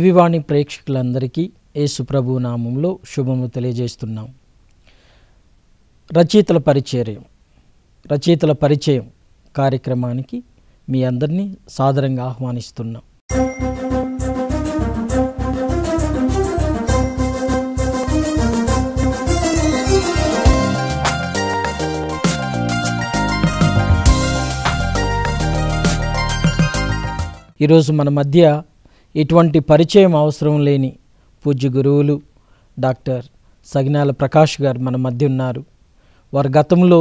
దివివాణి ప్రేక్షకులందరికీ యేసు ప్రభు నామంలో శుభములు తెలియజేస్తున్నాం రచయితల పరిచర్యం రచయితల పరిచయం కార్యక్రమానికి మీ అందరినీ సాదరంగా ఆహ్వానిస్తున్నాం ఈరోజు మన మధ్య ఎటువంటి పరిచయం అవసరం లేని పూజ్య గురువులు డాక్టర్ సగ్నాల ప్రకాష్ గారు మన మధ్య ఉన్నారు వారి గతంలో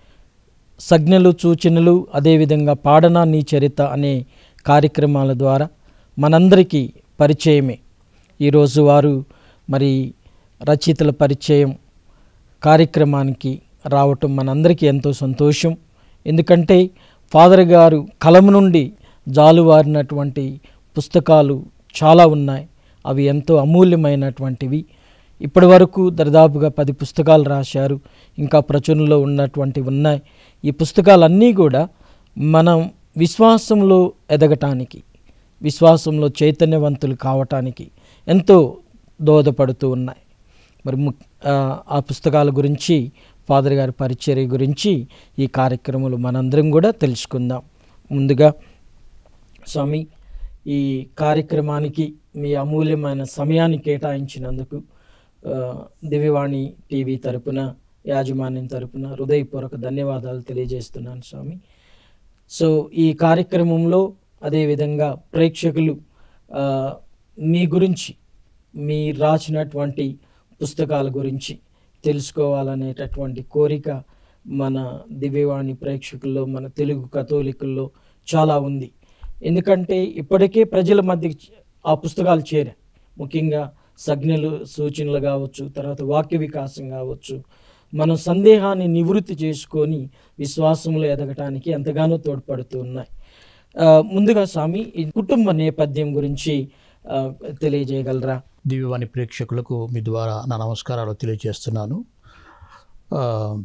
సజ్ఞలు సూచనలు అదేవిధంగా పాడనా నీ చరిత అనే కార్యక్రమాల ద్వారా మనందరికీ పరిచయమే ఈరోజు వారు మరి రచయితల పరిచయం కార్యక్రమానికి రావటం మనందరికీ ఎంతో సంతోషం ఎందుకంటే ఫాదర్ గారు కలం నుండి జాలువారినటువంటి పుస్తకాలు చాలా ఉన్నాయి అవి ఎంతో అమూల్యమైనటువంటివి ఇప్పటి వరకు దరిదాపుగా పది పుస్తకాలు రాశారు ఇంకా ప్రచురణలో ఉన్నటువంటివి ఉన్నాయి ఈ పుస్తకాలన్నీ కూడా మనం విశ్వాసంలో ఎదగటానికి విశ్వాసంలో చైతన్యవంతులు కావటానికి ఎంతో దోహదపడుతూ ఉన్నాయి మరి ము ఆ, ఆ పుస్తకాల గురించి ఫాదర్ గారి పరిచర్య గురించి ఈ కార్యక్రమంలో మనందరం కూడా తెలుసుకుందాం ముందుగా స్వామి ఈ కార్యక్రమానికి మీ అమూల్యమైన సమయాన్ని కేటాయించినందుకు ఆ, దివ్యవాణి టీవీ తరపున యాజమాన్యం తరపున హృదయపూర్వక ధన్యవాదాలు తెలియజేస్తున్నాను స్వామి సో ఈ కార్యక్రమంలో అదేవిధంగా ప్రేక్షకులు ఆ, మీ గురించి మీ రాసినటువంటి పుస్తకాల గురించి తెలుసుకోవాలనేటటువంటి కోరిక మన దివ్యవాణి ప్రేక్షకుల్లో మన తెలుగు కథోలికుల్లో చాలా ఉంది ఎందుకంటే ఇప్పటికే ప్రజల మధ్య ఆ పుస్తకాలు చేరాయి ముఖ్యంగా సజ్ఞలు సూచనలు కావచ్చు తర్వాత వాక్య వికాసం కావచ్చు మనం సందేహాన్ని నివృత్తి చేసుకొని విశ్వాసంలో ఎదగటానికి ఎంతగానో తోడ్పడుతూ ఉన్నాయి ఆ, ముందుగా స్వామి ఈ కుటుంబ నేపథ్యం గురించి ఆ, తెలియజేయగలరా దివ్యవాణి ప్రేక్షకులకు మీ ద్వారా నా నమస్కారాలు తెలియజేస్తున్నాను ఆ,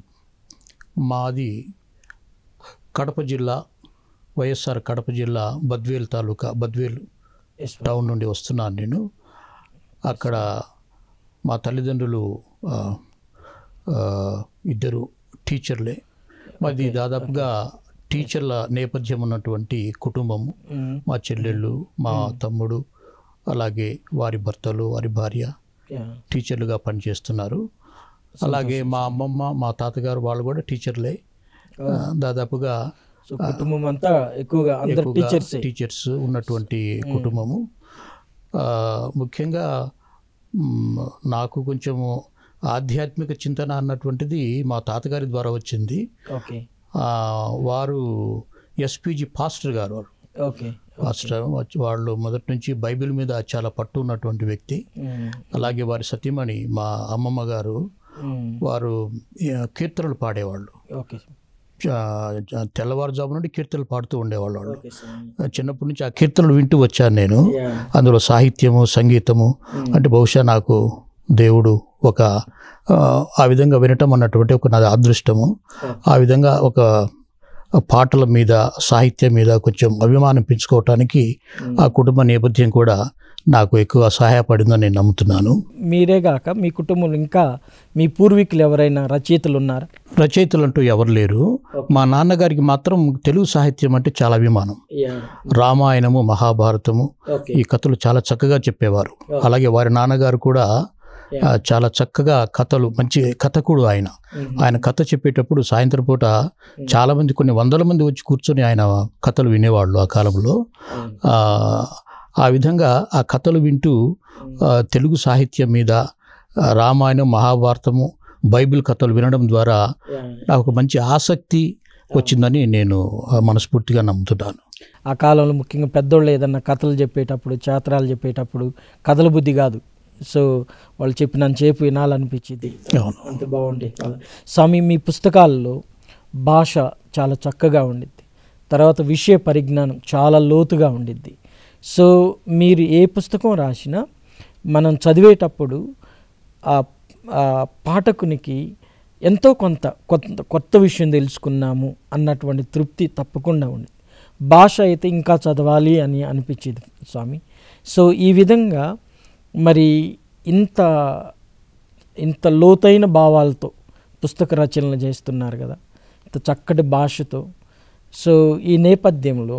మాది కడప జిల్లా వైఎస్ఆర్ కడప జిల్లా బద్వేలు తాలూకా బద్వేలు ఎస్ టౌన్ నుండి వస్తున్నాను నేను అక్కడ మా తల్లిదండ్రులు ఆ, ఆ, ఇద్దరు టీచర్లే మాది దాదాపుగా టీచర్ల నేపథ్యం ఉన్నటువంటి కుటుంబము మ్మ్. మా చెల్లెళ్ళు మా తమ్ముడు అలాగే వారి భర్తలు వారి భార్య యా. టీచర్లుగా పనిచేస్తున్నారు అలాగే మా అమ్మమ్మ మా తాతగారు వాళ్ళు కూడా టీచర్లే ఆ, దాదాపుగా సో కుటుంబం అంతా ఎక్కువగా అందరు ఎక్కువగా టీచర్సే టీచర్స్ ఉన్నటువంటి కుటుంబము ఆ, ముఖ్యంగా మ్, నాకు కొంచెము ఆధ్యాత్మిక చింతన అన్నటువంటిది మా తాతగారి ద్వారా వచ్చింది ఓకే ఆ, వారు ఎస్పీజీ పాస్టర్ గారు వారు ఓకే పాస్టర్ వచ్చి వాళ్ళు మొదటి నుంచి బైబిల్ మీద చాలా పట్టు ఉన్నటువంటి వ్యక్తి మ్మ్. అలాగే వారి సతీమణి మా అమ్మమ్మ గారు మ్మ్. వారు ఆ, కీర్తనలు పాడేవాళ్ళు ఓకే చ- చ- తెల్లవారుజాము నుండి కీర్తనలు పాడుతూ ఉండేవాళ్ళు వాళ్ళు ఓకే స్వామి చిన్నప్పటి నుంచి ఆ కీర్తనలు వింటూ వచ్చాను నేను యా. అందులో సాహిత్యము సంగీతము అంటే బహుశా నాకు దేవుడు ఒక ఆ, ఆ విధంగా వినటం అన్నటువంటి ఒక నా అదృష్టము ఆ విధంగా ఒక పాటల మీద సాహిత్యం మీద కొంచెం అభిమానం పెంచుకోవటానికి ఆ కుటుంబ నేపథ్యం కూడా నాకు ఎక్కువ సహాయపడిందని నేను నమ్ముతున్నాను మీరే గాక మీ కుటుంబంలో ఇంకా మీ పూర్వీకులు ఎవరైనా రచయితలు ఉన్నారా రచయితలు అంటూ ఎవరు లేరు మా నాన్నగారికి మాత్రం తెలుగు సాహిత్యం అంటే చాలా అభిమానం యా. రామాయణము మహాభారతము ఓకే ఈ కథలు చాలా చక్కగా చెప్పేవారు అలాగే వారి నాన్నగారు కూడా ఆ, చాలా చక్కగా కథలు మంచి కథకుడు ఆయన మ్మ్. ఆయన కథ చెప్పేటప్పుడు సాయంత్రం పూట చాలా మంది కొన్ని వందల మంది వచ్చి కూర్చొని ఆయన కథలు వినేవాళ్ళు ఆ కాలంలో మ్మ్. ఆ, ఆ విధంగా ఆ కథలు వింటూ ఆ, తెలుగు సాహిత్యం మీద ఆ, రామాయణం మహాభారతము బైబిల్ కథలు వినడం ద్వారా యా. నాకు ఒక మంచి ఆసక్తి వచ్చిందని నేను ఆ, మనస్ఫూర్తిగా నమ్ముతున్నాను ఆ కాలంలో ముఖ్యంగా పెద్దోళ్ళు ఏదన్నా కథలు చెప్పేటప్పుడు చాత్రాలు చెప్పేటప్పుడు కథల బుద్ధి కాదు సో వాళ్ళు చెప్పినంతసేపు వినాలనిపించింది అవును అంత బాగుండే స్వామి మీ పుస్తకాల్లో భాష చాలా చక్కగా ఉండిద్ది తర్వాత విషయ పరిజ్ఞానం చాలా లోతుగా ఉండిద్ది సో మీరు ఏ పుస్తకం రాసినా మనం చదివేటప్పుడు ఆ ఆ పాఠకునికి ఎంతో కొంత కొత్త కొత్త విషయం తెలుసుకున్నాము అన్నటువంటి తృప్తి తప్పకుండా ఉంది భాష అయితే ఇంకా చదవాలి అని అనిపించేది స్వామి సో ఈ విధంగా మరి ఇంత ఇంత లోతైన భావాలతో పుస్తక రచనలు చేస్తున్నారు కదా ఇంత చక్కటి భాషతో సో ఈ నేపథ్యంలో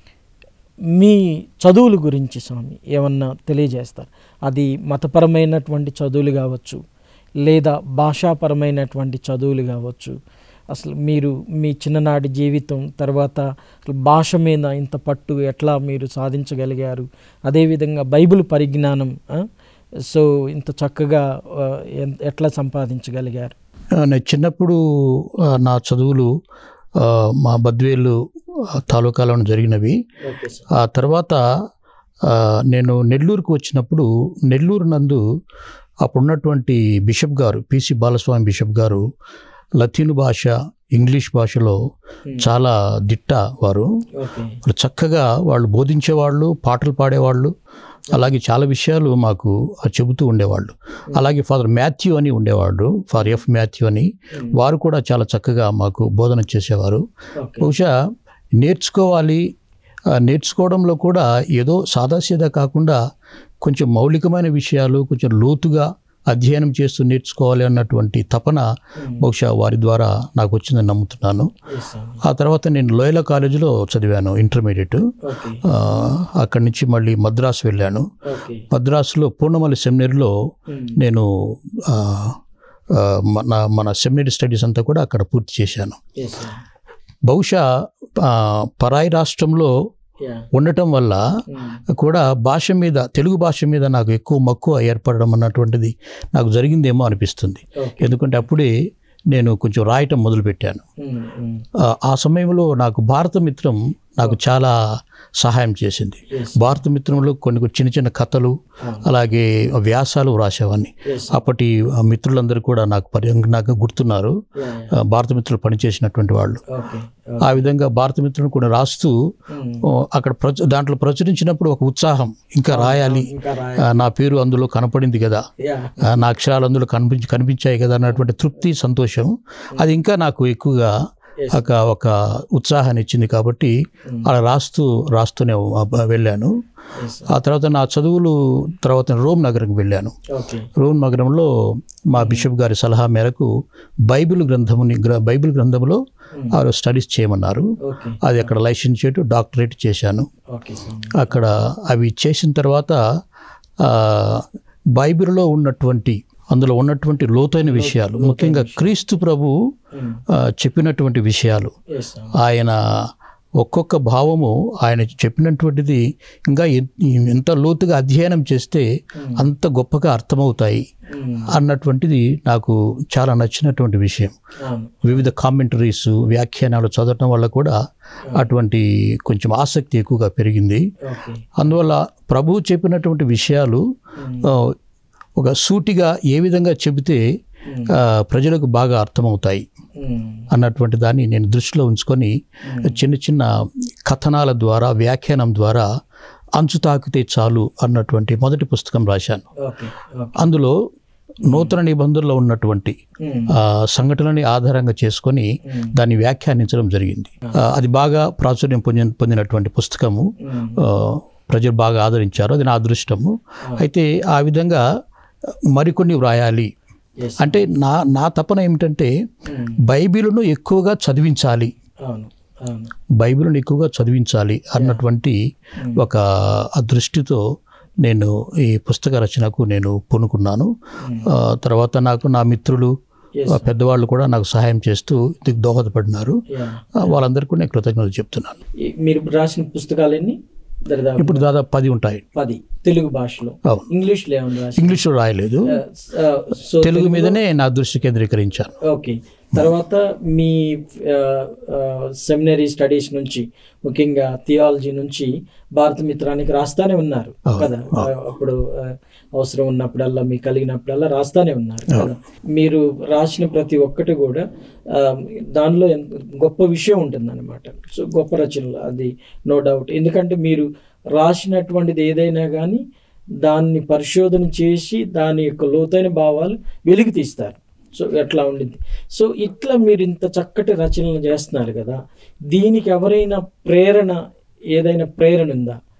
మీ చదువుల గురించి స్వామి ఏమన్నా తెలియజేస్తారు అది మతపరమైనటువంటి చదువులు కావచ్చు లేదా భాషాపరమైనటువంటి చదువులు కావచ్చు అసలు మీరు మీ చిన్ననాటి జీవితం తర్వాత అసలు భాష మీద ఇంత పట్టు ఎట్లా మీరు సాధించగలిగారు అదేవిధంగా బైబిల్ పరిజ్ఞానం ఆ? సో ఇంత చక్కగా ఆ, ఎన్- ఎట్లా సంపాదించగలిగారు ఆ, నేను చిన్నప్పుడు ఆ, నా చదువులు ఆ, మా బద్వేలు ఆ, తాలూకాలోనే జరిగినవి ఓకే ఆ తర్వాత ఆ, నేను నెల్లూరుకు వచ్చినప్పుడు నెల్లూరు నందు అప్పుడున్నటువంటి బిషప్ గారు పిసి బాలస్వామి బిషప్ గారు లతీను భాష ఇంగ్లీష్ భాషలో చాలా దిట్ట వారు ఓకే వాళ్ళు చక్కగా వాళ్ళు బోధించేవాళ్ళు పాటలు పాడేవాళ్ళు అలాగే చాలా విషయాలు మాకు చెబుతూ ఉండేవాళ్ళు అలాగే ఫాదర్ మాథ్యూ అని ఉండేవాడు ఫాదర్ ఎఫ్ మాథ్యూ అని వారు కూడా చాలా చక్కగా మాకు బోధన చేసేవారు ఓకే బహుశా నేర్చుకోవాలి ఆ, నేర్చుకోవడంలో కూడా ఏదో సాదాసీదా కాకుండా కొంచెం మౌలికమైన విషయాలు కొంచెం లోతుగా అధ్యయనం చేస్తూ నేర్చుకోవాలి అన్నటువంటి తపన బహుశా వారి ద్వారా నాకు వచ్చిందని నమ్ముతున్నాను ఎస్ స్వామి ఆ తర్వాత నేను లోయల కాలేజీలో చదివాను ఇంటర్మీడియట్ ఓకే ఆ, అక్కడి నుంచి మళ్ళీ మద్రాసు వెళ్ళాను ఓకే మద్రాసులో పూర్ణమల్లి సెమినరీలో నేను ఆ, ఆ, మన మన సెమినరీ స్టడీస్ అంతా కూడా అక్కడ పూర్తి చేశాను ఎస్ స్వామి బహుశా ఆ, పరాయి రాష్ట్రంలో యా ఉండటం వల్ల కూడా భాష మీద తెలుగు భాష మీద నాకు ఎక్కువ మక్కువ ఏర్పడడం అన్నటువంటిది నాకు జరిగిందేమో అనిపిస్తుంది ఓకే ఎందుకంటే అప్పుడే నేను కొంచెం రాయటం మొదలుపెట్టాను ఆ, ఆ సమయంలో నాకు భారత మిత్రం నాకు చాలా సహాయం చేసింది ఎస్ భారత మిత్రంలో కొన్ని కొన్ని చిన్న చిన్న కథలు అలాగే వ్యాసాలు వ్రాసేవాడిని ఎస్ అప్పటి ఆ మిత్రులందరూ కూడా నాకు పరి నాకు గుర్తున్నారు యా ఆ, భారత మిత్రులు పనిచేసినటువంటి వాళ్ళు ఓకే ఆ విధంగా భారత మిత్రులను కూడా రాస్తూ ఓ, అక్కడ ప్రచ దాంట్లో ప్రచురించినప్పుడు ఒక ఉత్సాహం ఇంకా రాయాలి ఇంకా రాయ ఆ, నా పేరు అందులో కనపడింది కదా యా ఆ, నా అక్షరాలు అందులో కనిపించి కనిపించాయి కదా అన్నటువంటి తృప్తి సంతోషం అది ఇంకా నాకు ఎక్కువగా Yes. ఒక ఒక ఉత్సాహాన్ని ఇచ్చింది కాబట్టి అలా రాస్తూ రాస్తూనే వ- వెళ్ళాను ఎస్ ఆ తర్వాత నా చదువులు తర్వాత రోమ్ నగరంకి వెళ్ళాను ఓకే రోమ్ నగరంలో మా బిషప్ గారి సలహా మేరకు బైబిల్ గ్రంథముని గ్ర- బైబిల్ గ్రంథంలో వారు స్టడీస్ చేయమన్నారు ఓకే అది అక్కడ లైసెన్షియేట్ డాక్టరేట్ చేశాను ఓకే స్వామి అక్కడ అవి చేసిన తర్వాత ఆ, బైబిల్లో ఉన్నటువంటి అందులో ఉన్నటువంటి లోతైన విషయాలు ముఖ్యంగా క్రీస్తు ప్రభు ఆ, చెప్పినటువంటి విషయాలు ఎస్ స్వామి ఆయన ఒక్కొక్క భావము ఆయన చెప్పినటువంటిది ఇంకా ఎన్- ఎంత లోతుగా అధ్యయనం చేస్తే అంత గొప్పగా అర్థమవుతాయి అన్నటువంటిది నాకు చాలా నచ్చినటువంటి విషయం అవును వివిధ కామెంటరీస్ వ్యాఖ్యానాలు చదవటం వల్ల కూడా అటువంటి కొంచెం ఆసక్తి ఎక్కువగా పెరిగింది ఓకే అందువల్ల ప్రభువు చెప్పినటువంటి విషయాలు ఆ, ఒక సూటిగా ఏ విధంగా చెబితే ఆ, ప్రజలకు బాగా అర్థమవుతాయి అన్నటువంటి దాన్ని నేను దృష్టిలో ఉంచుకొని చిన్న చిన్న కథనాల ద్వారా వ్యాఖ్యానం ద్వారా అంచు తాకితే చాలు అన్నటువంటి మొదటి పుస్తకం రాశాను ఓకే ఓకే అందులో నూతన నిబంధనలో ఉన్నటువంటి ఆ, సంఘటనని ఆధారంగా చేసుకొని దాన్ని వ్యాఖ్యానించడం జరిగింది ఆ, అది బాగా ప్రాచుర్యం పొందిన పొందినటువంటి పుస్తకము ఆ, ప్రజలు బాగా ఆదరించారు అది నా అదృష్టము అయితే ఆ విధంగా మరికొన్ని వ్రాయాలి ఎస్ అంటే నా నా తపన ఏమిటంటే బైబిల్ను ఎక్కువగా చదివించాలి అవును అవును బైబిల్ను ఎక్కువగా చదివించాలి అన్నటువంటి ఒక ఆ దృష్టితో నేను ఈ పుస్తక రచనకు నేను పూనుకున్నాను ఆ, తర్వాత నాకు నా మిత్రులు Yes. ఆ, పెద్దవాళ్ళు కూడా నాకు సహాయం చేస్తూ దీనికి దోహదపడినారు యా ఆ, వాళ్ళందరికీ నేను కృతజ్ఞతలు చెప్తున్నాను ఈ- మీరు రాసిన పుస్తకాలు ఎన్ని దరిదాపు ఇప్పుడు దాదాపు పది ఉంటాయి పది తెలుగు భాషలో అవును ఇంగ్లీష్లో ఏమన్నా రాసి ఇంగ్లీష్లో రాయలేదు సో తెలుగు మీదనే నా దృష్టి కేంద్రీకరించాను ఓకే తర్వాత మీ సెమినరీ స్టడీస్ నుంచి ముఖ్యంగా థియాలజీ నుంచి భారత మిత్రానికి రాస్తానే ఉన్నారు కదా ఆ, అప్పుడు ఆ, అవసరం ఉన్నప్పుడల్లా మీకు కలిగినప్పుడల్లా రాస్తానే ఉన్నారు కదా మీరు రాసిన ప్రతి ఒక్కటి కూడా ఆ, దానిలో ఎంత- గొప్ప విషయం ఉంటుందన్నమాట సో గొప్ప రచనలు అది నో డౌట్ ఎందుకంటే మీరు రాసినటువంటిది ఏదైనా కానీ దాన్ని పరిశోధన చేసి దాని యొక్క లోతైన భావాలు వెలికి తీస్తారు సో ఎట్లా ఉండింది సో ఇట్లా మీరు ఇంత చక్కటి రచనలు చేస్తున్నారు కదా దీనికి ఎవరైనా ప్రేరణ ఏదైనా ప్రేరణ ఉందా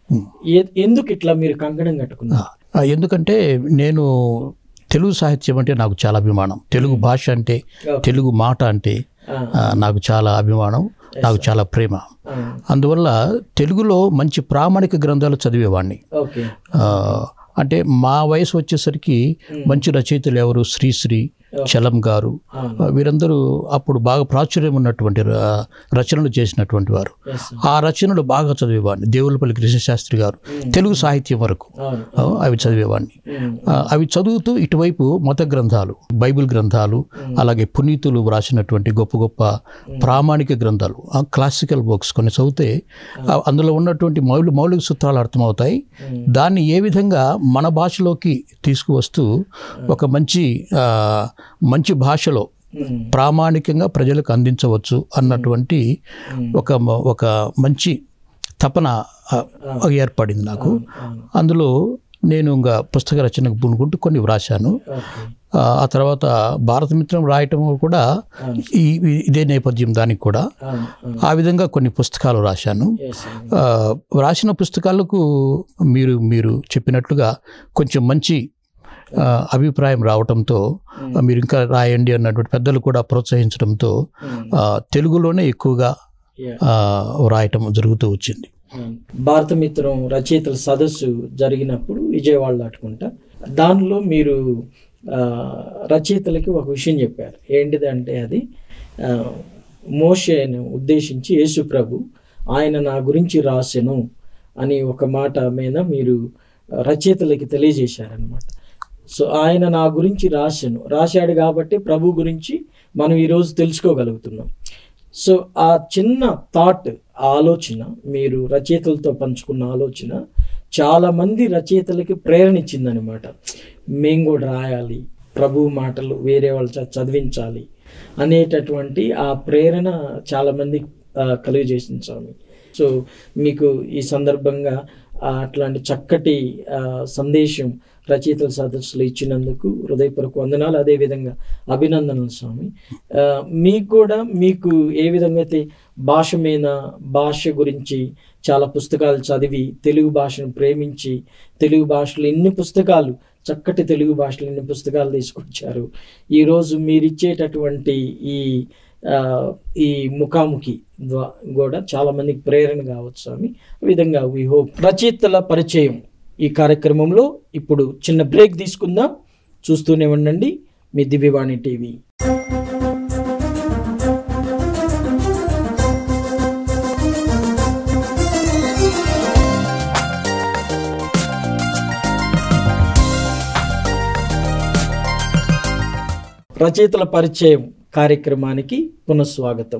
ఏ- ఎందుకు ఇట్లా మీరు కంకణం కట్టుకున్నారు ఆ, ఎందుకంటే నేను తెలుగు సాహిత్యం అంటే నాకు చాలా అభిమానం తెలుగు భాష అంటే తెలుగు మాట అంటే ఆ, ఆ, నాకు చాలా అభిమానం నాకు చాలా ప్రేమ ఆ, అందువల్ల తెలుగులో మంచి ప్రామాణిక గ్రంథాలు చదివేవాడిని ఓకే ఆ, అంటే మా వయసు వచ్చేసరికి మంచి రచయితలు ఎవరు శ్రీశ్రీ చలం గారు ఆ, ఆ, వీరందరూ అప్పుడు బాగా ప్రాచుర్యం ఉన్నటువంటి ర- రచనలు చేసినటువంటి వారు yes, ఆ రచనలు బాగా చదివేవాడిని దేవులపల్లి కృష్ణశాస్త్రి గారు తెలుగు సాహిత్యం వరకు అవును ఆ, అవి చదివేవాడిని ఉమ్, ఆ, అవి చదువుతూ ఇటువైపు మత గ్రంథాలు బైబిల్ గ్రంథాలు అలాగే పునీతులు వ్రాసినటువంటి గొప్ప గొప్ప ప్రామాణిక గ్రంథాలు ఆ క్లాసికల్ బుక్స్ కొన్ని చదివితే ఆ, అందులో ఉన్నటువంటి మౌలి మౌలిక సూత్రాలు అర్థమవుతాయి దాన్ని ఏ విధంగా మన భాషలోకి తీసుకువస్తూ ఒక మంచి ఆ, మంచి భాషలో ఉమ్, ప్రామాణికంగా ప్రజలకు అందించవచ్చు అన్నటువంటి ఒక ఒక మంచి తపన ఆ, ఏర్పడింది నాకు అవును అందులో నేను ఇంకా పుస్తక రచనకు పూనుకుంటూ కొన్ని వ్రాశాను ఓకే ఆ ఆ తర్వాత భారతమిత్రం రాయటం కూడా ఈ ఈ- ఇదే నేపథ్యం దానికి కూడా అవును అవును ఆ విధంగా కొన్ని పుస్తకాలు రాశాను ఎస్ ఆ, రాసిన పుస్తకాలకు మీరు మీరు చెప్పినట్లుగా కొంచెం మంచి ఆ, అభిప్రాయం రావటంతో ఆ, మీరు ఇంకా రాయండి అన్నటువంటి పెద్దలు కూడా ప్రోత్సహించడంతో ఆ, తెలుగులోనే ఎక్కువగా Yeah. ఆ, రాయటం జరుగుతూ వచ్చింది భారత మిత్రం రచయితల సదస్సు జరిగినప్పుడు విజయవాడలో అట్టుకుంటా దానిలో మీరు ఆ, రచయితలకి ఒక విషయం చెప్పారు ఏంటిదంటే అది ఆ, మోషేను ఉద్దేశించి యేసు ప్రభు ఆయన నా గురించి రాసెను అని ఒక మాట మీద మీరు రచయితలకి తెలియజేశారనమాట సో ఆయన నా గురించి రాశాను రాశాడు కాబట్టి ప్రభు గురించి మనం ఈరోజు తెలుసుకోగలుగుతున్నాం సో ఆ చిన్న థాట్ ఆ ఆలోచన మీరు రచయితలతో పంచుకున్న ఆలోచన చాలా మంది రచయితలకి ప్రేరణ ఇచ్చిందనమాట మేము కూడా రాయాలి ప్రభు మాటలు వేరే వాళ్ళు చ- చదివించాలి అనేటటువంటి ఆ ప్రేరణ చాలా మంది కలుగజేసింది స్వామి సో మీకు ఈ సందర్భంగా ఆ, అట్లాంటి చక్కటి ఆ, సందేశం రచయితల సదస్సులు ఇచ్చినందుకు హృదయపూర్వక వందనాలు అదేవిధంగా అభినందనలు స్వామి ఆ, మీకు కూడా మీకు ఏ విధంగా అయితే భాష మీద భాష గురించి చాలా పుస్తకాలు చదివి తెలుగు భాషను ప్రేమించి తెలుగు భాషలో ఎన్ని పుస్తకాలు చక్కటి తెలుగు భాషలో ఎన్ని పుస్తకాలు తీసుకొచ్చారు ఈరోజు మీరు ఇచ్చేటటువంటి ఈ ఆ, ఈ ముఖాముఖి ద్వా- కూడా చాలా మందికి ప్రేరణ కావచ్చు స్వామి ఆ విధంగా వి హోప్ రచయితల పరిచయం ఈ కార్యక్రమంలో ఇప్పుడు చిన్న బ్రేక్ తీసుకుందాం చూస్తూనే ఉండండి మీ దివ్యవాణి టీవీ రచయితల పరిచయం కార్యక్రమానికి పునఃస్వాగతం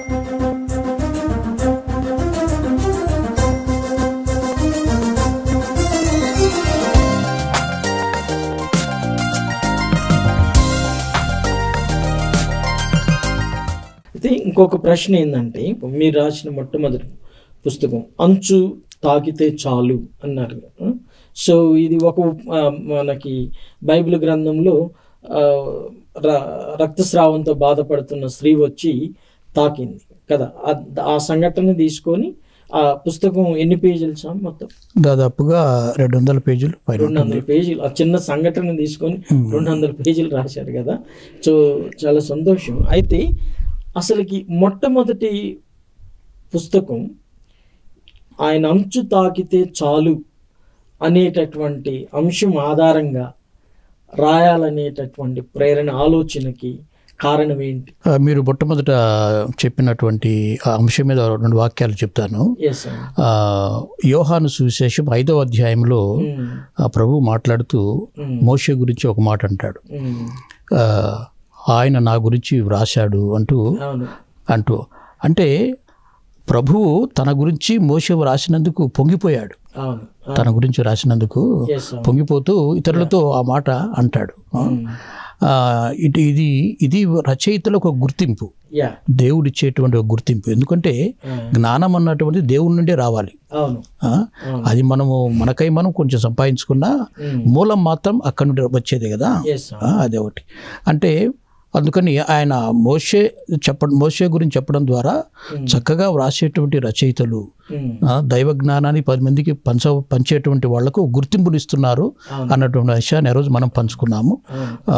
అయితే ఇంకొక ప్రశ్న ఏంటంటే మీరు రాసిన మొట్టమొదటి పుస్తకం అంచు తాకితే చాలు అన్నారు ఆ? సో ఇది ఒక ఆ, మనకి బైబిల్ గ్రంథంలో ఆ, ర- రక్తస్రావంతో బాధపడుతున్న స్త్రీ వచ్చి తాకింది కదా ఆ- ఆ సంఘటన తీసుకొని ఆ పుస్తకం ఎన్ని పేజీలు సార్ మొత్తం దాదాపుగా రెండు వందల పేజీలు పైన రెండు వందల పేజీలు ఆ చిన్న సంఘటన తీసుకొని రెండు వందల పేజీలు రాశారు కదా సో చాలా సంతోషం అయితే అసలుకి మొట్టమొదటి పుస్తకం ఆయన అంచు తాకితే చాలు అనేటటువంటి అంశం ఆధారంగా రాయాలనేటటువంటి ప్రేరణ ఆలోచనకి కారణం ఏంటి ఆ, మీరు మొట్టమొదట చెప్పినటువంటి ఆ అంశం మీద రెండు వాక్యాలు చెప్తాను ఎస్ ఆ, యోహాను సువిశేషం ఐదవ అధ్యాయంలో ఆ ప్రభు మాట్లాడుతూ మోషే గురించి ఒక మాట అంటాడు ఆ, ఆయన నా గురించి వ్రాశాడు అంటూ అవును అంటూ అంటే ప్రభువు తన గురించి మోషే వ్రాసినందుకు పొంగిపోయాడు అవును తన గురించి రాసినందుకు ఎస్ పొంగిపోతూ ఇతరులతో ఆ మాట అంటాడు ఆ, ఇటు ఇది ఇది రచయితలకు ఒక గుర్తింపు యా దేవుడిచ్చేటువంటి ఒక గుర్తింపు ఎందుకంటే జ్ఞానం అన్నటువంటి దేవుడి నుండే రావాలి అవును ఆ? అది మనము మనకై మనం కొంచెం సంపాదించుకున్నా మూలం మాత్రం అక్కడి నుండి వచ్చేదే కదా ఎస్ ఆ, అదే ఒకటి అంటే అందుకని ఆయన మోషే చెప్పడం మోషే గురించి చెప్పడం ద్వారా చక్కగా వ్రాసేటువంటి రచయితలు ఉమ్, ఆ, దైవ జ్ఞానాన్ని పది మందికి పంచ పంచేటువంటి వాళ్లకు గుర్తింపునిస్తున్నారు అవును. అన్నటువంటి విషయాన్ని ఆ రోజు మనం పంచుకున్నాము అవును. ఆ,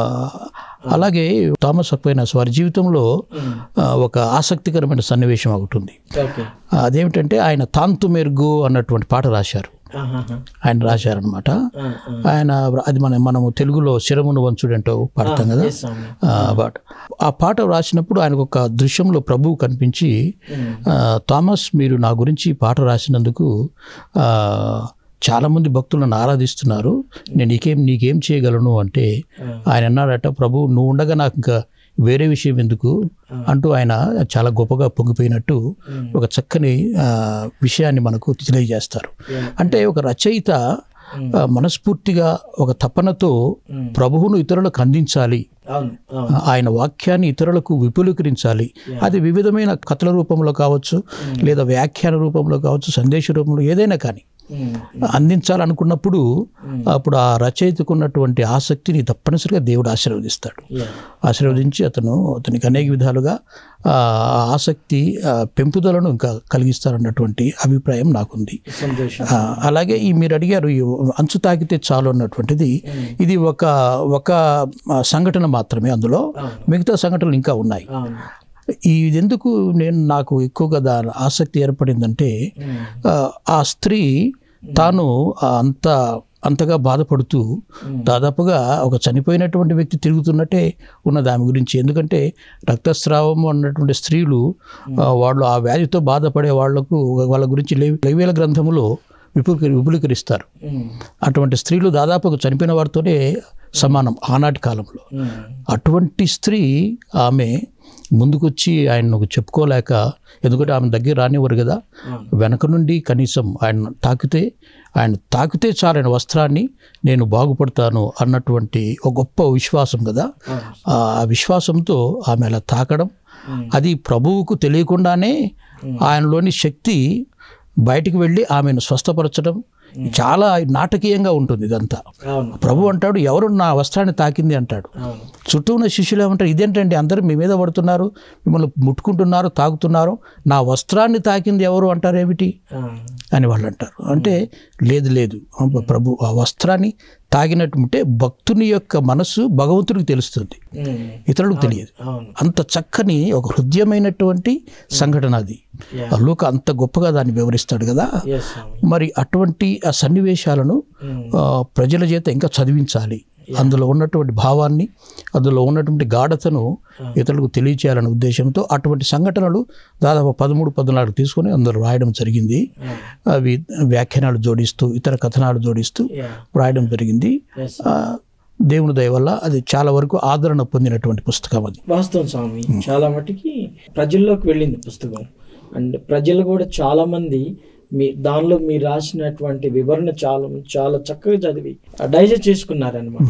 అలాగే థామస్ అక్వైనాస్ వారి జీవితంలో ఉమ్, ఆ, ఒక ఆసక్తికరమైన సన్నివేశం ఒకటి ఉంది ఓకే ఆ, అదేమిటంటే ఆయన తాంతు మెరుగు అన్నటువంటి పాట రాశారు ఆహాహా. ఆయన రాశారనమాట ఆ, ఆ. ఆయన అది మన మనము తెలుగులో శిరమును వంచుడంటో పాడతాం కదా Yes, స్వామి. ఆ, బట్ ఆ పాట రాసినప్పుడు ఆయనకు ఒక దృశ్యంలో ప్రభువు కనిపించి ఉమ్, ఆ, థామస్ మీరు నా గురించి ఈ పాట రాసినందుకు ఆ, చాలామంది భక్తులు నన్ను ఆరాధిస్తున్నారు నేను నీకేం నీకేం చేయగలను అంటే ఆ. ఆయన అన్నాడట ప్రభు నువ్వు ఉండగా నాకు ఇంకా వేరే విషయం ఎందుకు అంటూ ఆయన చాలా గొప్పగా పొంగిపోయినట్టు ఉమ్, ఒక చక్కని ఆ, విషయాన్ని మనకు తెలియజేస్తారు Yeah. అంటే ఒక రచయిత ఉమ్, ఆ, మనస్ఫూర్తిగా ఒక తపనతో ఉమ్, ప్రభువును ఇతరులకు అందించాలి అవును అవును ఆయన వాక్యాన్ని ఇతరులకు విపులీకరించాలి అది వివిధమైన కథల రూపంలో కావచ్చు లేదా వ్యాఖ్యాన రూపంలో కావచ్చు సందేశ రూపంలో ఏదైనా కానీ ఉమ్, అందించాలనుకున్నప్పుడు అప్పుడు ఆ రచయితకు ఉన్నటువంటి ఆసక్తిని తప్పనిసరిగా దేవుడు ఆశీర్వదిస్తాడు yeah. ఆశీర్వదించి అతను అతనికి అనేక విధాలుగా ఆ ఆసక్తి ఆ పెంపుదలను ఇంకా కలిగిస్తారన్నటువంటి అభిప్రాయం నాకుంది సంతోషం ఆ, అలాగే ఈ మీరు అడిగారు ఈ అంచు తాకితే చాలు అన్నటువంటిది ఇది ఒక ఒక ఆ, సంఘటన మాత్రమే అందులో అవును. మిగతా సంఘటనలు ఇంకా ఉన్నాయి అవును ఇది ఎందుకు నేను నాకు ఎక్కువగా దాని ఆసక్తి ఏర్పడిందంటే ఉమ్, ఆ, ఆ స్త్రీ తాను ఆ అంత అంతగా బాధపడుతూ దాదాపుగా ఒక చనిపోయినటువంటి వ్యక్తి తిరుగుతున్నట్టే ఉన్నది ఆమె గురించి ఎందుకంటే రక్తస్రావం అన్నటువంటి స్త్రీలు ఆ, వాళ్ళు ఆ వ్యాధితో బాధపడే వాళ్లకు వాళ్ళ గురించి లే- లైవేల గ్రంథములో విపులీ విపులీకరిస్తారు ఉమ్, అటువంటి స్త్రీలు దాదాపుగా చనిపోయిన వారితోనే సమానం ఆనాటి కాలంలో ఉమ్, అటువంటి స్త్రీ ఆమె ముందుకొచ్చి ఆయనకు చెప్పుకోలేక ఎందుకంటే ఆమె దగ్గర రానివ్వరు కదా అవును వెనక నుండి కనీసం ఆయన తాకితే ఆయన తాకితే చాలు ఆయన వస్త్రాన్ని నేను బాగుపడతాను అన్నటువంటి ఒక గొప్ప విశ్వాసం కదా అవును ఆ విశ్వాసంతో ఆమె అలా తాకడం ఉమ్, అది ప్రభువుకు తెలియకుండానే ఆయనలోని శక్తి బయటికి వెళ్ళి ఆమెను స్వస్థపరచడం చాలా నాటకీయంగా ఉంటుంది ఇదంతా అవును ప్రభు అంటాడు ఎవరు నా వస్త్రాన్ని తాకింది అంటాడు అవును చుట్టూ ఉన్న శిష్యులు ఏమంటారు ఇదేంటండి అందరూ మీ మీద పడుతున్నారు మిమ్మల్ని ముట్టుకుంటున్నారు తాకుతున్నారు నా వస్త్రాన్ని తాకింది ఎవరు అంటారు ఏమిటి ఆ, అని వాళ్ళు అంటారు అంటే లేదు లేదు ప్రభు ఆ వస్త్రాన్ని తాగినట్టుంటే భక్తుని యొక్క మనస్సు భగవంతుడికి తెలుస్తుంది ఉమ్, ఇతరులకు తెలియదు అవును అంత చక్కని ఒక హృదయమైనటువంటి సంఘటన అది Yeah. ఆ లోక అంత గొప్పగా దాన్ని వివరిస్తాడు కదా ఎస్ స్వామి మరి అటువంటి ఆ సన్నివేశాలను ఉమ్, ఆ, ప్రజల చేత ఇంకా చదివించాలి అందులో ఉన్నటువంటి భావాన్ని అందులో ఉన్నటువంటి గాఢతను ఇతరులకు తెలియచేయాలనే ఉద్దేశంతో అటువంటి సంఘటనలు దాదాపు పదమూడు పద్నాలుగు తీసుకొని అందులో రాయడం జరిగింది అవును అవి వ్యాఖ్యానాలు జోడిస్తూ ఇతర కథనాలు జోడిస్తూ యా రాయడం జరిగింది ఎస్ ఆ, దేవుని దయ వల్ల అది చాలా వరకు ఆదరణ పొందినటువంటి పుస్తకం అది వాస్తవం స్వామి చాలా మటుకి ప్రజల్లోకి వెళ్ళింది పుస్తకం అండ్ ప్రజలు కూడా చాలా మంది మీ దానిలో మీరు రాసినటువంటి వివరణ చాలా చాలా చక్కగా చదివి డైజెస్ట్ చేసుకున్నారనమాట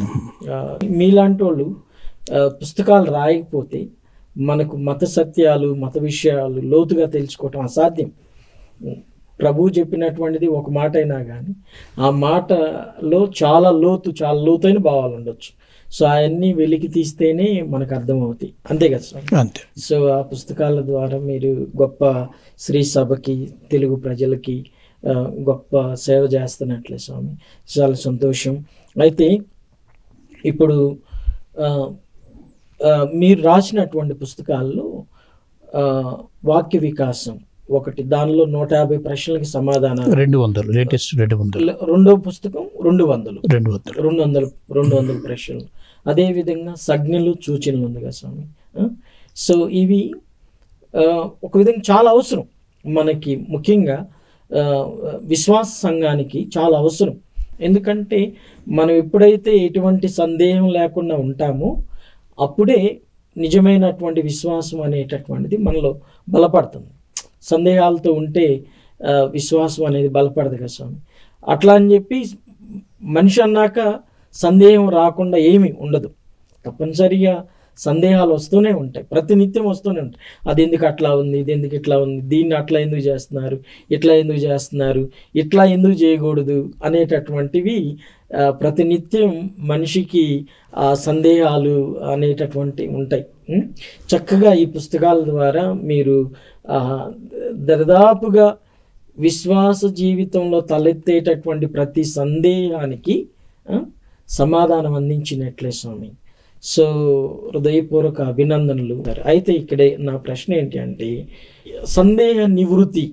మీలాంటి వాళ్ళు ఆ, పుస్తకాలు రాయకపోతే మనకు మత సత్యాలు మత విషయాలు లోతుగా తెలుసుకోవటం అసాధ్యం ప్రభువు చెప్పినటువంటిది ఒక మాట అయినా కానీ ఆ మాటలో చాలా లోతు చాలా లోతైన భావాలు ఉండొచ్చు సో అవన్నీ వెలికి తీస్తేనే మనకు అర్థమవుతాయి అంతే కదా సార్ అంతే సో ఆ పుస్తకాల ద్వారా మీరు గొప్ప శ్రీ సభకి తెలుగు ప్రజలకి ఆ, గొప్ప సేవ చేస్తున్నట్లే స్వామి చాలా సంతోషం అయితే ఇప్పుడు ఆ, ఆ, మీరు రాసినటువంటి పుస్తకాల్లో ఆ, వాక్య వికాసం ఒకటి దానిలో నూట యాభై ప్రశ్నలకి సమాధానాలు రెండు వందలు లేటెస్ట్ రెండు వందలు రెండో పుస్తకం రెండు వందలు రెండు వందలు రెండు వందలు రెండు వందల ప్రశ్నలు అదేవిధంగా సజ్ఞలు సూచనలు ఉంది కదా స్వామి ఆ? సో ఇవి ఆ, ఒక విధంగా చాలా అవసరం మనకి ముఖ్యంగా ఆ, విశ్వాస సంఘానికి చాలా అవసరం ఎందుకంటే మనం ఎప్పుడైతే ఎటువంటి సందేహం లేకుండా ఉంటామో అప్పుడే నిజమైనటువంటి విశ్వాసం అనేటటువంటిది మనలో బలపడుతుంది సందేహాలతో ఉంటే ఆ, విశ్వాసం అనేది బలపడదు కదా స్వామి అట్లా అని చెప్పి మనిషి అన్నాక సందేహం రాకుండా ఏమీ ఉండదు తప్పనిసరిగా సందేహాలు వస్తూనే ఉంటాయి ప్రతినిత్యం వస్తూనే ఉంటాయి అది ఎందుకు అట్లా ఉంది ఇది ఎందుకు ఇట్లా ఉంది దీన్ని అట్లా ఎందుకు చేస్తున్నారు ఇట్లా ఎందుకు చేస్తున్నారు ఇట్లా ఎందుకు చేయకూడదు అనేటటువంటివి ఆ, ప్రతినిత్యం మనిషికి ఆ సందేహాలు అనేటటువంటి ఉంటాయి ఉం? చక్కగా ఈ పుస్తకాల ద్వారా మీరు ఆ, దరిదాపుగా విశ్వాస జీవితంలో తలెత్తేటటువంటి ప్రతి సందేహానికి ఆ, సమాధానం అందించినట్లే స్వామి సో హృదయపూర్వక అభినందనలు అయితే ఇక్కడే నా ప్రశ్న ఏంటి అంటే సందేహ నివృత్తి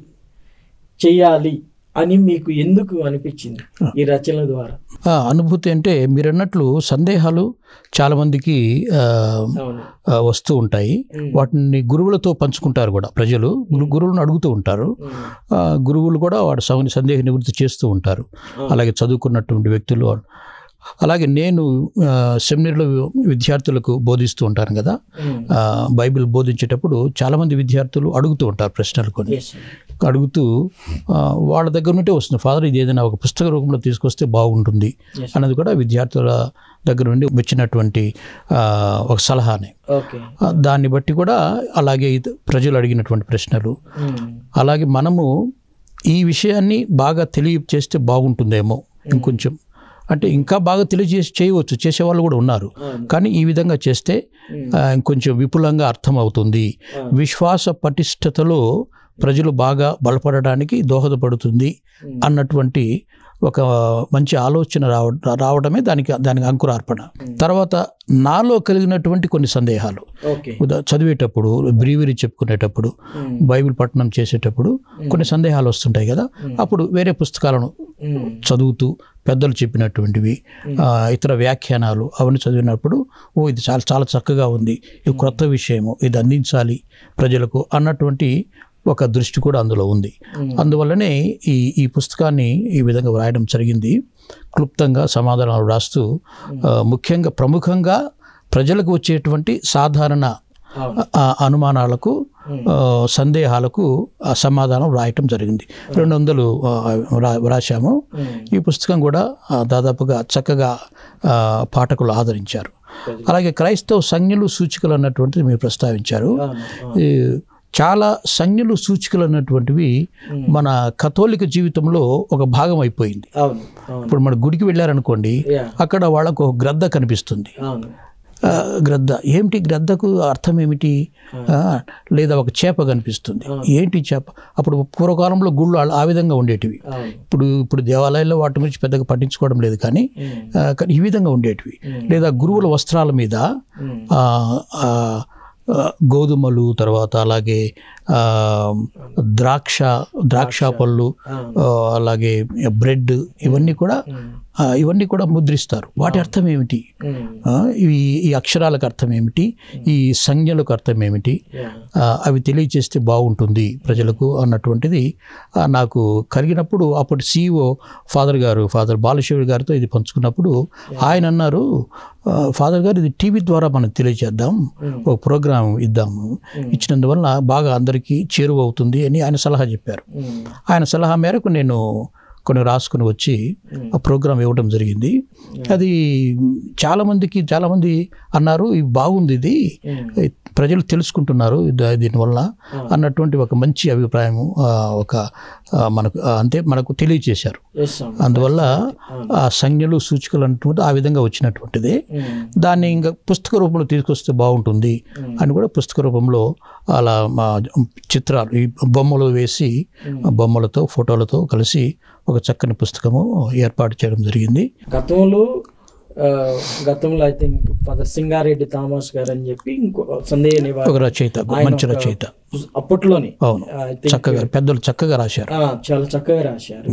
చేయాలి అని మీకు ఎందుకు అనిపించింది ఈ రచనల ద్వారా ఆ, అనుభూతి అంటే మీరు అన్నట్లు సందేహాలు చాలామందికి ఆ, అవును ఆ, వస్తూ ఉంటాయి ఉమ్. వాటిని గురువులతో పంచుకుంటారు కూడా ప్రజలు గురు- గురువులను అడుగుతూ ఉంటారు ఉమ్. ఆ, గురువులు కూడా వాడు సమ- సందేహ నివృత్తి చేస్తూ ఉంటారు ఆ. అలాగే చదువుకున్నటువంటి వ్యక్తులు అలాగే నేను ఆ, సెమినరీలో విద్యార్థులకు బోధిస్తూ ఉంటాను కదా ఉమ్. ఆ, బైబిల్ బోధించేటప్పుడు చాలామంది విద్యార్థులు అడుగుతూ ఉంటారు ప్రశ్నలు కొన్ని Yes, sir. అడుగుతూ ఆ, వాళ్ళ దగ్గర నుంటే వస్తుంది ఫాదర్ ఇది ఏదైనా ఒక పుస్తక రూపంలో తీసుకొస్తే బాగుంటుంది Yes. అన్నది కూడా విద్యార్థుల దగ్గర నుండి వచ్చినటువంటి ఆ, ఒక సలహానే ఓకే ఆ, దాన్ని బట్టి కూడా అలాగే ఇది ప్రజలు అడిగినటువంటి ప్రశ్నలు ఉమ్. అలాగే మనము ఈ విషయాన్ని బాగా తెలియచేస్తే బాగుంటుందేమో ఇంకొంచెం అంటే ఇంకా బాగా తెలియజేసి చేయవచ్చు చేసేవాళ్ళు కూడా ఉన్నారు అవును. కానీ ఈ విధంగా చేస్తే ఆ, ఇంకొంచెం విపులంగా అర్థమవుతుంది ఆ. విశ్వాస పటిష్టతలో ప్రజలు బాగా బలపడడానికి దోహదపడుతుంది ఉమ్. అన్నటువంటి ఒక మంచి ఆలోచన రావ రావడమే దానికి దానికి అంకురార్పణ తర్వాత నాలో కలిగినటువంటి కొన్ని సందేహాలు ఓకే ఉదా చదివేటప్పుడు బ్రీవరీ చెప్పుకునేటప్పుడు ఉమ్. బైబిల్ పఠనం చేసేటప్పుడు కొన్ని సందేహాలు వస్తుంటాయి కదా అప్పుడు వేరే పుస్తకాలను ఉమ్. చదువుతూ పెద్దలు చెప్పినటువంటివి ఆ, ఇతర వ్యాఖ్యానాలు అవన్నీ చదివినప్పుడు ఓ ఇది చాలా చాలా చక్కగా ఉంది ఇది క్రొత్త విషయము ఇది అందించాలి ప్రజలకు అన్నటువంటి ఒక దృష్టి కూడా అందులో ఉంది అందువల్లనే ఈ ఈ పుస్తకాన్ని ఈ విధంగా వ్రాయడం జరిగింది క్లుప్తంగా సమాధానాలు రాస్తూ ఆ, ముఖ్యంగా ప్రముఖంగా ప్రజలకు వచ్చేటువంటి సాధారణ అవును. ఆ అనుమానాలకు ఆ, సందేహాలకు ఆ సమాధానం రాయటం జరిగింది రెండు వందలు ఆ, రా- రాశాము ఉమ్. ఈ పుస్తకం కూడా ఆ, దాదాపుగా చక్కగా ఆ, పాఠకులు ఆదరించారు అలాగే క్రైస్తవ సంజ్ఞలు సూచికలు అన్నటువంటిది మీరు ప్రస్తావించారు అవును. అవును. ఈ చాలా సంజ్ఞలు సూచికలు అన్నటువంటివి మన కథోలిక జీవితంలో ఒక భాగం అయిపోయింది అవును అవును ఇప్పుడు మన గుడికి వెళ్ళారనుకోండి యా అక్కడ వాళ్ళకు ఒక గ్రద్ద కనిపిస్తుంది అవును ఆ, గ్రద్ద ఏమిటి గ్రద్దకు అర్థం ఏమిటి ఆ, లేదా ఒక చేప కనిపిస్తుంది ఏంటి చేప అప్పుడు పూర్వకాలంలో గుళ్ళు ఆ- ఆ విధంగా ఉండేటివి అవును ఇప్పుడు ఇప్పుడు దేవాలయాల్లో వాటి గురించి పెద్దగా పట్టించుకోవడం లేదు కానీ ఉమ్. ఆ, కానీ ఈ విధంగా ఉండేటివి లేదా గురువుల వస్త్రాల మీద ఉమ్. ఆ, ఆ, ఆ, గోధుమలు తర్వాత అలాగే ఆ, ద్రాక్ష ద్రాక్ష పళ్ళు అవును. ఆ, అలాగే బ్రెడ్ ఇవన్నీ కూడా ఉమ్. ఆ, ఇవన్నీ కూడా ముద్రిస్తారు వాటి అర్థం ఏమిటి ఉమ్. ఆ, ఇవి ఈ అక్షరాలకు అర్థం ఏమిటి ఈ సంజ్ఞలకు అర్థం ఏమిటి యా ఆ, అవి తెలియచేస్తే బాగుంటుంది ప్రజలకు అన్నటువంటిది ఆ, నాకు కలిగినప్పుడు అప్పటి సిఇఓ ఫాదర్ గారు ఫాదర్ బాలశివుడి గారితో ఇది పంచుకున్నప్పుడు ఆయన అన్నారు "ఆ, ఫాదర్ గారు ఇది టీవీ ద్వారా మనం తెలియజేద్దాం ఒక ప్రోగ్రాం ఇద్దాము ఇచ్చినందువల్ల బాగా అందరికీ చేరువవుతుంది అని ఆయన సలహా చెప్పారు ఉమ్. ఆయన సలహా మేరకు నేను కొన్ని రాసుకుని వచ్చి ఆ ప్రోగ్రాం ఇవ్వడం జరిగింది అది చాలామందికి చాలామంది అన్నారు ఇది బాగుంది ఇది ఉమ్. ఏ, ప్రజలు తెలుసుకుంటున్నారు దా- దీనివల్ల అన్నటువంటి ఒక మంచి అభిప్రాయం ఆ, ఒక ఆ, మనకు ఆ, అంటే మనకు తెలియచేశారు ఎస్ స్వామి అందువల్ల ఆ సంజ్ఞలు సూచికలు అంటున్నది ఆ విధంగా వచ్చినటువంటిది ఉమ్. దాన్ని ఇంకా పుస్తక రూపంలో తీసుకొస్తే బాగుంటుంది అని కూడా పుస్తక రూపంలో అలా మా చిత్రాలు ఈ బొమ్మలు వేసి ఆ బొమ్మలతో ఫోటోలతో కలిసి ఒక చక్కని పుస్తకము ఏర్పాటు చేయడం జరిగింది గతంలో ఆ, గతంలో I think father Singareddy Thomas గారు అని చెప్పి ఇంకో సందేహ నివారణ ఒక రచయిత మంచి రచయిత అప్పట్లోనే అవును I think, చక్కగా పెద్దలు చక్కగా రాశారు ఆ, చాలా చక్కగా రాశారు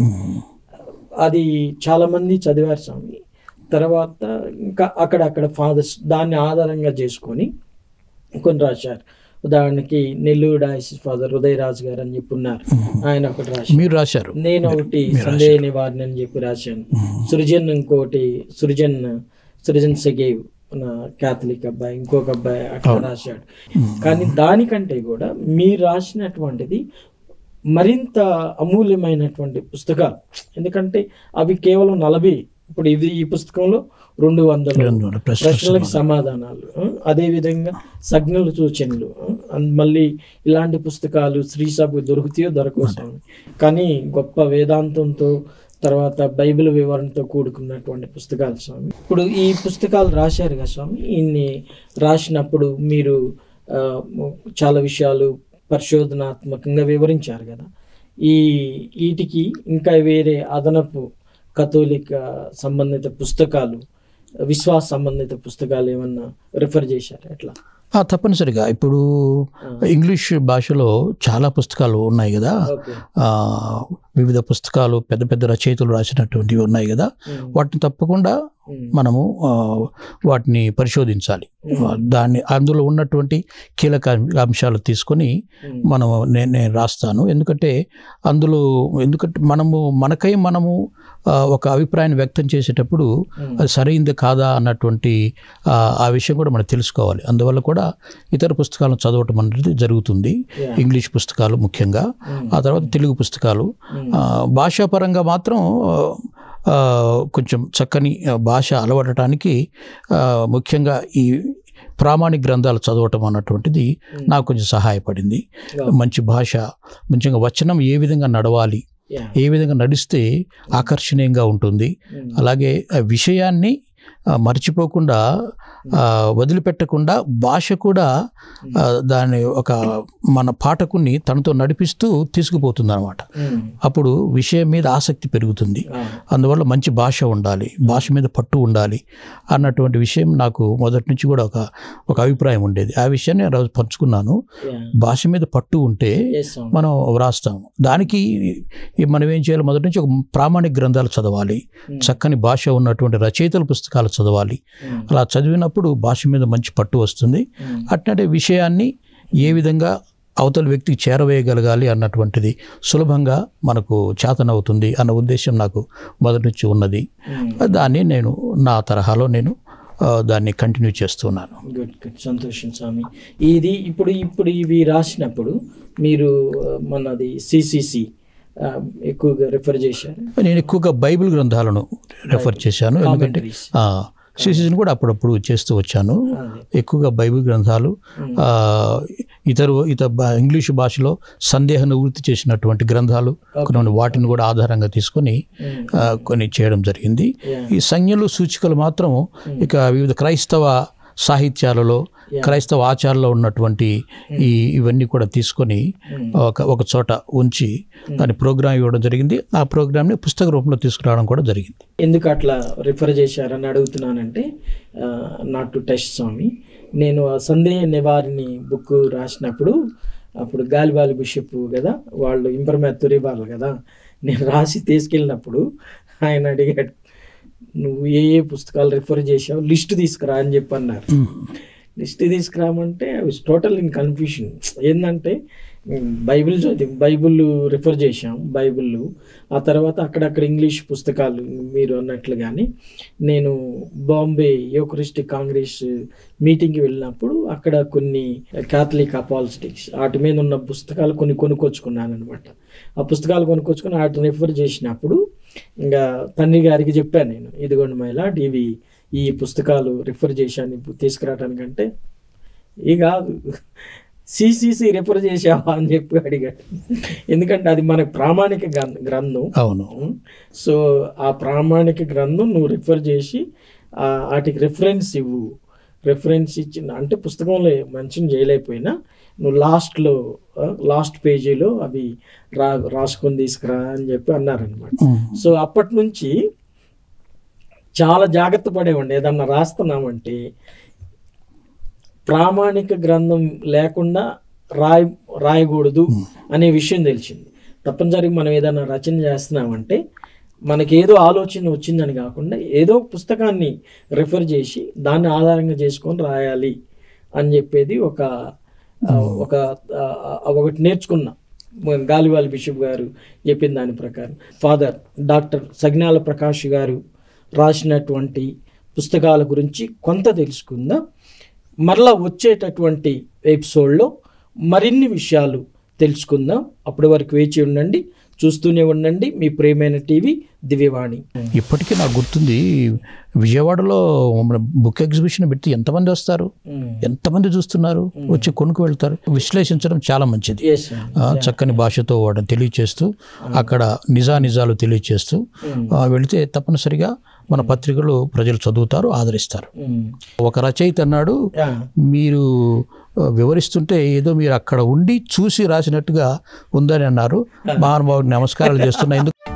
అది చాలా మంది చదివారు స్వామి తర్వాత ఇంకా అక్కడక్కడ ఫాదర్స్ దాన్ని ఆధారంగా చేసుకొని కొన్ని రాశారు ఉదాహరణకి నెల్లూరు డయాసిస్ ఫాదర్ ఉదయరాజు గారు అని చెప్పి ఉన్నారు ఆయన ఒకటి రాశారు మీరు రాశారు నేను ఒకటి సందేహ నివారణ అని చెప్పి రాశాను సృజన్ ఇంకోటి సృజన్ సృజన్ సెగేవ్ నా క్యాథలిక్ అబ్బాయి ఇంకొక అబ్బాయి అట్లా రాశాడు కానీ దానికంటే కూడా మీరు రాసినటువంటిది మరింత అమూల్యమైనటువంటి పుస్తకాలు ఎందుకంటే అవి కేవలం నలభై ఇప్పుడు ఇది ఈ పుస్తకంలో రెండు వందలు రెండు ప్రశ్నలు ప్రశ్నలకు సమాధానాలు ఆ, అదేవిధంగా సజ్ఞలు సూచనలు ఆ, అన్- మళ్ళీ ఇలాంటి పుస్తకాలు శ్రీ సభకు దొరుకుతాయో దొరకవు స్వామి కానీ గొప్ప వేదాంతంతో తర్వాత బైబిల్ వివరణతో కూడుకున్నటువంటి పుస్తకాలు స్వామి ఇప్పుడు ఈ పుస్తకాలు రాశారు కదా స్వామి ఇన్ని రాసినప్పుడు మీరు ఆ, చాలా విషయాలు పరిశోధనాత్మకంగా వివరించారు కదా ఈ వీటికి ఇంకా వేరే అదనపు కథోలిక సంబంధిత పుస్తకాలు విశ్వాస సంబంధిత పుస్తకాలు ఏమన్నా రిఫర్ చేశారు ఎట్లా ఆ, తప్పనిసరిగా ఇప్పుడు ఇంగ్లీష్ భాషలో చాలా పుస్తకాలు ఉన్నాయి కదా ఓకే ఆ, వివిధ పుస్తకాలు పెద్ద పెద్ద రచయితలు రాసినటువంటివి ఉన్నాయి కదా వాటిని తప్పకుండా మనము ఆ, వాటిని పరిశోధించాలి దాన్ని అందులో ఉన్నటువంటి కీలక అంశాలు తీసుకొని మనము నేను నేను రాస్తాను ఎందుకంటే అందులో ఎందుకంటే మనము మనకై మనము ఆ, ఒక అభిప్రాయాన్ని వ్యక్తం చేసేటప్పుడు అది సరైంది కాదా అన్నటువంటి ఆ, ఆ విషయం కూడా మనం తెలుసుకోవాలి అందువల్ల కూడా ఇతర పుస్తకాలను చదవటం అనేది జరుగుతుంది ఇంగ్లీష్ పుస్తకాలు ముఖ్యంగా ఆ తర్వాత తెలుగు పుస్తకాలు ఆ, భాషాపరంగా మాత్రం ఆ, కొంచెం చక్కని ఆ, భాష అలవడటానికి ఆ, ముఖ్యంగా ఈ ప్రామాణిక గ్రంథాలు చదవటం అన్నటువంటిది నాకు కొంచెం సహాయపడింది మంచి భాష ముఖ్యంగా వచనం ఏ విధంగా నడవాలి యా ఏ విధంగా నడిస్తే ఆకర్షణీయంగా ఉంటుంది అలాగే ఆ విషయాన్ని ఆ, మర్చిపోకుండా ఆ, వదిలిపెట్టకుండా భాష కూడా ఆ, దాని ఒక మన పాఠకుని తనతో నడిపిస్తూ తీసుకుపోతుంది అనమాట అప్పుడు విషయం మీద ఆసక్తి పెరుగుతుంది అందువల్ల మంచి భాష ఉండాలి భాష మీద పట్టు ఉండాలి అన్నటువంటి విషయం నాకు మొదటి నుంచి కూడా ఒక ఒక అభిప్రాయం ఉండేది ఆ విషయాన్ని నేను రోజు పంచుకున్నాను భాష మీద పట్టు ఉంటే మనం వ్రాస్తాము దానికి ఈ మనం ఏం చేయాలి మొదటి నుంచి ఒక ప్రామాణిక గ్రంథాలు చదవాలి చక్కని భాష ఉన్నటువంటి రచయితల పుస్తకాలు చదవాలి అలా చదివినప్పుడు భాష మీద మంచి పట్టు వస్తుంది అట్లాంటి విషయాన్ని ఏ విధంగా అవతల వ్యక్తికి చేరవేయగలగాలి అన్నటువంటిది సులభంగా మనకు చేతనవుతుంది అన్న ఉద్దేశం నాకు మొదటి నుంచి ఉన్నది దాన్ని నేను నా తరహాలో నేను ఆ, దాన్ని కంటిన్యూ చేస్తున్నాను గుడ్ గుడ్ సంతోషం స్వామి ఇది ఇప్పుడు ఇప్పుడు ఇవి రాసినప్పుడు మీరు ఆ, మనది సిసిసి ఎక్కువగా రిఫర్ చేశారు నేను ఎక్కువగా బైబిల్ గ్రంథాలను రెఫర్ చేశాను ఎందుకంటే Commentaries. సిసిని కూడా అప్పుడప్పుడు చేస్తూ వచ్చాను అదే ఎక్కువగా బైబిల్ గ్రంథాలు ఆ, ఇతరు ఇతర బా- ఇంగ్లీషు భాషలో సందేహ నివృత్తి చేసినటువంటి గ్రంథాలు కొన్ని వాటిని కూడా ఆధారంగా తీసుకొని Mm. ఆ, కొన్ని చేయడం జరిగింది Yeah. ఈ సంజ్ఞలు సూచికలు మాత్రం ఇక వివిధ క్రైస్తవ సాహిత్యాలలో క్రైస్తవ ఆచారాల్లో ఉన్నటువంటి ఈ ఇవన్నీ కూడా తీసుకొని ఒక ఒక చోట ఉంచి దాని ప్రోగ్రామ్ ఇవ్వడం జరిగింది ఆ ప్రోగ్రామ్ని పుస్తక రూపంలో తీసుకురావడం కూడా జరిగింది ఎందుకు అట్లా రిఫర్ చేశారని అడుగుతున్నానంటే నాట్ టు టెస్ట్ స్వామి నేను ఆ సందేహ నివారిణి బుక్ రాసినప్పుడు అప్పుడు గాలిబాలి బిషప్ కదా వాళ్ళు ఇంపర్మెత్తూరి వాళ్ళు కదా నేను రాసి తీసుకెళ్ళినప్పుడు ఆయన అడిగాడు నువ్వు ఏ ఏ పుస్తకాలు రిఫర్ చేసావు లిస్ట్ తీసుకురా అని చెప్పి అన్నారు లిస్ట్ తీసుకురామంటే టోటల్ ఇన్ కన్ఫ్యూషన్ ఏంటంటే ఉమ్, బైబిల్ చదివి బైబిల్ రిఫర్ చేశాం బైబిల్ ఆ తర్వాత అక్కడక్కడ ఇంగ్లీష్ పుస్తకాలు మీరు అన్నట్లుగానే నేను బాంబే యోకరిస్టిక్ కాంగ్రెస్ మీటింగ్కి వెళ్ళినప్పుడు అక్కడ కొన్ని క్యాథలిక్ అపాలిస్టిక్స్ వాటి మీద ఉన్న పుస్తకాలు కొన్ని కొనుక్కొచ్చుకున్నాను అనమాట ఆ పుస్తకాలు కొనుక్కొచ్చుకుని వాటిని రిఫర్ చేసినప్పుడు ఇంకా తండ్రి గారికి చెప్పాను నేను ఇదిగోండి మైలా ఇవి ఈ పుస్తకాలు రిఫర్ చేశాను ఇప్పుడు తీసుకురావడానికంటే ఈ కాదు సిసిసి రిఫర్ చేసావా అని చెప్పి అడిగాడు ఎందుకంటే అది మనకు ప్రామాణిక గ్రం- గ్రంథం అవును సో ఆ ప్రామాణిక గ్రంథం నువ్వు రిఫర్ చేసి ఆ వాటికి రిఫరెన్స్ ఇవ్వు రిఫరెన్స్ ఇచ్చిన అంటే పుస్తకంలో మెన్షన్ చేయలేకపోయినా నువ్వు లాస్ట్లో లాస్ట్ పేజీలో అవి రా రాసుకొని తీసుకురా అని చెప్పి అన్నారనమాట ఉమ్. సో అప్పటి నుంచి చాలా జాగ్రత్త పడేవాడిని ఏదన్నా రాస్తున్నామంటే ప్రామాణిక గ్రంథం లేకుండా రాయ రాయకూడదు అనే విషయం తెలిసింది తప్పనిసరిగా మనం ఏదైనా రచన చేస్తున్నామంటే మనకి ఏదో ఆలోచన వచ్చిందని కాకుండా ఏదో ఒక పుస్తకాన్ని రిఫర్ చేసి దాన్ని ఆధారంగా చేసుకొని రాయాలి అని చెప్పేది ఒక ఆ, ఒక ఆ, ఒకటి నేర్చుకున్నా గాలివాల్ బిషప్ గారు చెప్పిన దాని ప్రకారం ఫాదర్ డాక్టర్ సజ్ఞాల ప్రకాష్ గారు రాసినటువంటి పుస్తకాల గురించి కొంత తెలుసుకుందాం మరలా వచ్చేటటువంటి ఎపిసోడ్లో మరిన్ని విషయాలు తెలుసుకుందాం అప్పటి వరకు వేచి ఉండండి చూస్తూనే ఉండండి మీ ప్రియమైన టీవీ దివ్యవాణి ఇప్పటికీ నాకు గుర్తుంది విజయవాడలో మన బుక్ ఎగ్జిబిషన్ పెడితే ఎంతమంది వస్తారు ఎంతమంది చూస్తున్నారు వచ్చి కొనుక్కు వెళ్తారు విశ్లేషించడం చాలా మంచిది ఎస్ ఆ, చక్కని భాషతో వాడని తెలియచేస్తూ అక్కడ నిజా నిజాలు తెలియచేస్తూ ఆ, వెళితే తప్పనిసరిగా మన పత్రికలు ప్రజలు చదువుతారు ఆదరిస్తారు ఒక రచయిత అన్నాడు మీరు ఆ, వివరిస్తుంటే ఏదో మీరు అక్కడ ఉండి చూసి రాసినట్టుగా ఉందని అన్నారు మహానుభావుడికి నమస్కారాలు చేస్తున్నా ఎందుకు